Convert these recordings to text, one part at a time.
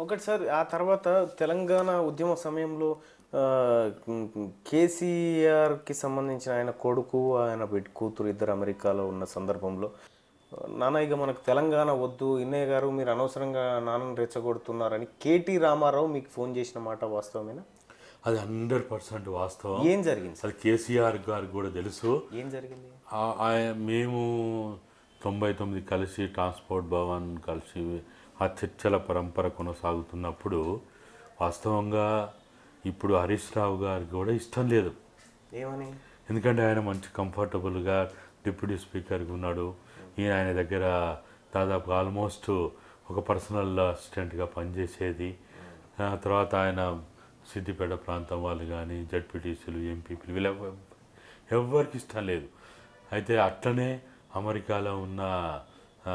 ఒకటి సార్ ఆ తర్వాత తెలంగాణ ఉద్యమ సమయంలో ఆ, కేసీఆర్కి సంబంధించిన ఆయన కొడుకు ఆయన బిడ్డ కూతురు ఇద్దరు అమెరికాలో ఉన్న సందర్భంలో నాన్న ఇక మనకు తెలంగాణ వద్దు ఇన్నయ్య గారు మీరు అనవసరంగా నాన్నని రెచ్చగొడుతున్నారని కేటీ రామారావు మీకు ఫోన్ చేసిన మాట వాస్తవమేనా అది హండ్రెడ్ పర్సెంట్ వాస్తవం ఏం జరిగింది సార్ అది కేసీఆర్ గారికి కూడా తెలుసు ఏం జరిగింది ఆ- ఆయ- మేము తొంభై తొమ్మిది కలిసి ట్రాన్స్పోర్ట్ భవన్ కలిసి ఆ చర్చల పరంపర కొనసాగుతున్నప్పుడు వాస్తవంగా ఇప్పుడు హరీష్ రావు గారికి కూడా ఇష్టం లేదు ఏమని ఎందుకంటే ఆయన మంచి కంఫర్టబుల్గా డిప్యూటీ స్పీకర్గా ఉన్నాడు ఈయన ఆయన దగ్గర దాదాపు ఆల్మోస్ట్ ఒక పర్సనల్ అసిస్టెంట్గా పనిచేసేది ఆ తర్వాత ఆయన సిద్దిపేట ప్రాంతం వాళ్ళు కానీ జడ్పీటీసీలు ఎంపీపీలు వీళ్ళ ఎవరికి ఇష్టం లేదు అయితే అట్లనే అమెరికాలో ఉన్న ఆ,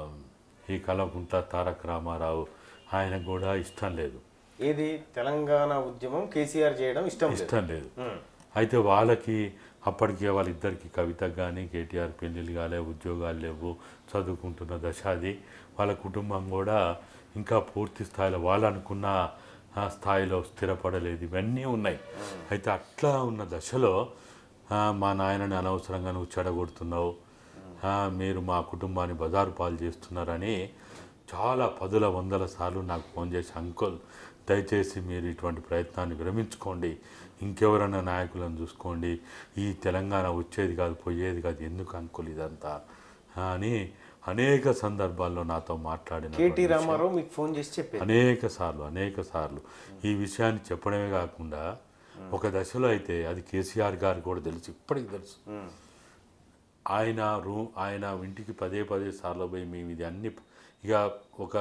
ఈ కలకుంట్ల తారక రామారావు ఆయనకు కూడా ఇష్టం లేదు ఏది తెలంగాణ ఉద్యమం కేసీఆర్ చేయడం ఇష్టం లేదు ఇష్టం లేదు ఉమ్. అయితే వాళ్ళకి అప్పటికే వాళ్ళిద్దరికి కవిత కానీ కేటీఆర్ పెళ్ళిళ్ళు కాలే ఉద్యోగాలు లేవు చదువుకుంటున్న దశ అది వాళ్ళ కుటుంబం కూడా ఇంకా పూర్తి స్థాయిలో వాళ్ళు అనుకున్న ఆ, స్థాయిలో స్థిరపడలేదు ఇవన్నీ ఉన్నాయి అయితే అట్లా ఉన్న దశలో ఆ, మా నాయనని అనవసరంగా నువ్వు చెడగొడుతున్నావు ఆ, మీరు మా కుటుంబాన్ని బజారు పాలు చేస్తున్నారని చాలా పదుల వందల సార్లు నాకు ఫోన్ చేసి అంకుల్ దయచేసి మీరు ఇటువంటి ప్రయత్నాన్ని విరమించుకోండి ఇంకెవరైనా నాయకులను చూసుకోండి ఈ తెలంగాణ వచ్చేది కాదు పోయేది కాదు ఎందుకు అంకుల్ ఇదంతా అని అనేక సందర్భాల్లో నాతో మాట్లాడిన కేటీ రామారావు మీకు ఫోన్ చేసి చెప్పేది అనేక సార్లు అనేక సార్లు ఈ విషయాన్ని చెప్పడమే కాకుండా ఒక దశలో అయితే అది కేసీఆర్ గారు కూడా తెలుసు ఇప్పటికి తెలుసు ఉమ్. ఆయన రూ ఆయన ఇంటికి పదే పదే సార్లు పోయి మేము ఇది అన్ని ఇక ఒక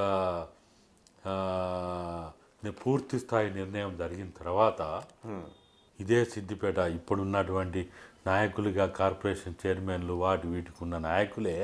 ఆ, ని- పూర్తి స్థాయి నిర్ణయం జరిగిన తర్వాత ఉమ్. ఇదే సిద్దిపేట ఇప్పుడున్నటువంటి నాయకులుగా కార్పొరేషన్ చైర్మన్లు వాటి వీటికి ఉన్న నాయకులే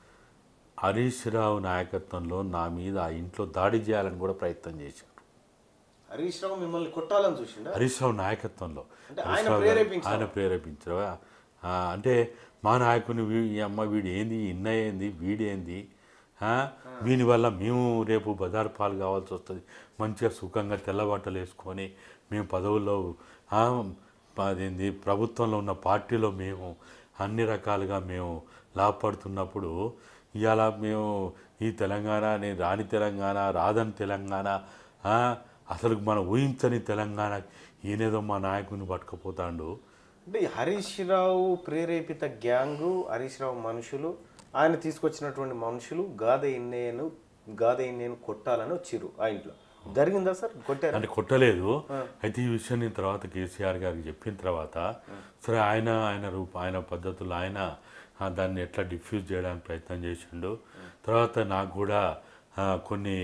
హరీష్ రావు నాయకత్వంలో నా మీద ఆ ఇంట్లో దాడి చేయాలని కూడా ప్రయత్నం చేశారు హరీష్ రావు మిమ్మల్ని కొట్టాలని చూసిండా హరీష్ రావు నాయకత్వంలో అంటే హరీష్ ఆయన రావు గారు- ప్రేరేపించారా? ఆయన ప్రేరేపించారు ఆ, అంటే మా నాయకుని వీ- ఈ అమ్మ వీడు ఏంది ఇన్న ఏంది వీడేంది ఆ, వీని వల్ల మేము రేపు బజారు పాలు కావాల్సి వస్తుంది మంచిగా సుఖంగా తెల్లబట్టలు వేసుకొని మేము పదవుల్లో ఆ, అదేంది ప్రభుత్వంలో ఉన్న పార్టీలో మేము అన్ని రకాలుగా మేము లాభపడుతున్నప్పుడు ఇవాళ మేము ఈ తెలంగాణ నేను రాని తెలంగాణ రాదని తెలంగాణ ఆ, అసలు మనం ఊహించని తెలంగాణ ఈయనేదో మా నాయకుని పట్టుకుపోతాడు అంటే ఈ హరీష్ రావు ప్రేరేపిత గ్యాంగు హరీష్ రావు మనుషులు ఆయన తీసుకొచ్చినటువంటి మనుషులు గాదె ఇన్నయ్యను గాదె ఇన్నయ్యను కొట్టాలని వచ్చిర్రు ఆ ఇంట్లో జరిగిందా సార్ కొట్టారు అంటే కొట్టలేదు అయితే ఈ విషయం నేను తర్వాత కేసీఆర్ గారికి చెప్పిన తర్వాత సరే ఆయన ఆయన రూప ఆయన పద్ధతులు ఆయన ఆ, దాన్ని ఎట్లా డిఫ్యూజ్ చేయడానికి ప్రయత్నం చేసిండు తర్వాత నాకు కూడా ఆ, కొన్ని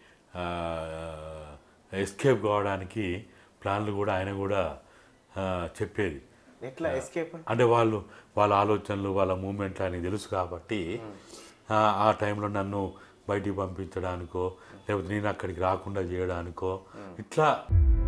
ఎస్కేప్ కావడానికి ప్లాన్లు కూడా ఆయన కూడా ఆ, చెప్పేది ఎట్లా ఎస్కేప్ అంటే వాళ్ళు వాళ్ళ ఆలోచనలు వాళ్ళ మూమెంట్లు ఆయనకి తెలుసు కాబట్టి ఆ, ఆ టైంలో నన్ను బయటికి పంపించడానికో లేకపోతే నేను అక్కడికి రాకుండా చేయడానికో ఇట్లా